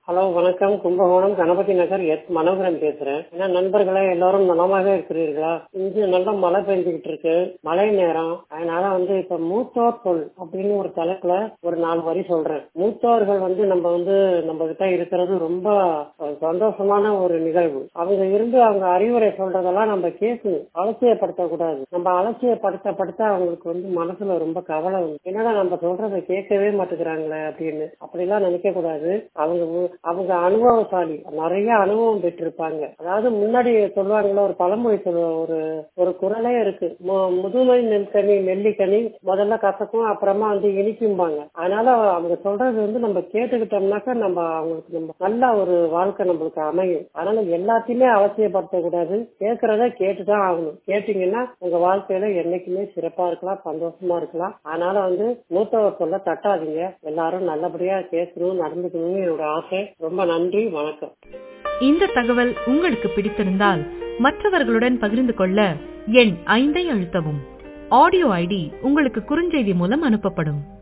hello வணக்கம் Kumbakonam Ganapathi Nagar S Manoharan பேசுறேன் என்ன நண்பர்களே எல்லாரும் நலமாக இருக்கிறீர்களா இங்கு நல்ல மழை பெஞ்சுக்கிட்டு இருக்கு மழை நேரம் அதனால வந்து இப்ப மூத்தோர் சொல் அப்படின்னு ஒரு தலைப்புல ஒரு நாலு வரி சொல்றேன் மூத்தோர்கள் வந்து நம்ம வந்து நம்ம கிட்ட இருக்கிறது ரொம்ப அஹ், சந்தோஷமான ஒரு நிகழ்வு அவங்க இருந்து அவங்க அறிவுரை சொல்றதெல்லாம் நம்ம கேட்கணும் அலட்சியப்படுத்த கூடாது நம்ம அலட்சியப்படுத்த படுத்த அவங்களுக்கு வந்து மனசுல ரொம்ப கவலை வந்து என்னடா நம்ம சொல்றதை கேட்கவே மாட்டேங்கிறாங்களே அப்படின்னு அப்படிலாம் நினைக்க கூடாது அவங்க மு- அவங்க அனுபவசாலி நிறைய அனுபவம் பெற்றிருப்பாங்க அதாவது முன்னாடி சொல்லுவாங்கல்ல ஒரு பழமொழி சொல்லுவ ஒரு ஒரு குரலே இருக்கு மு- முதுமை நெல்கனி நெல்லிக்கனி முதல்ல கசக்கும் அப்புறமா வந்து இனிக்கும்பாங்க அதனால அவங்க சொல்றது வந்து நம்ம கேட்டுக்கிட்டோம்னாக்கா நம்ம அவங்களுக்கு நம்ம நல்ல ஒரு வாழ்க்கை நம்மளுக்கு அமையும் அதனால எல்லாத்தையுமே அவசியப்படுத்த கூடாது கேட்கறத கேட்டுதான் ஆகணும் கேட்டீங்கன்னா உங்க வாழ்க்கையில என்னைக்குமே சிறப்பா இருக்கலாம் சந்தோஷமா இருக்கலாம் அதனால வந்து மூத்தவர் சொல்ல தட்டாதீங்க எல்லாரும் நல்லபடியா கேட்கணும் நடந்துக்கணும்னு என்னோட ஆசை ரொம்ப நன்றி வணக்கம் இந்த தகவல் உங்களுக்கு பிடித்திருந்தால் மற்றவர்களுடன் பகிர்ந்து கொள்ள எண் ஐந்தை அழுத்தவும் ஆடியோ ஐடி உங்களுக்கு குறுஞ்செய்தி மூலம் அனுப்பப்படும்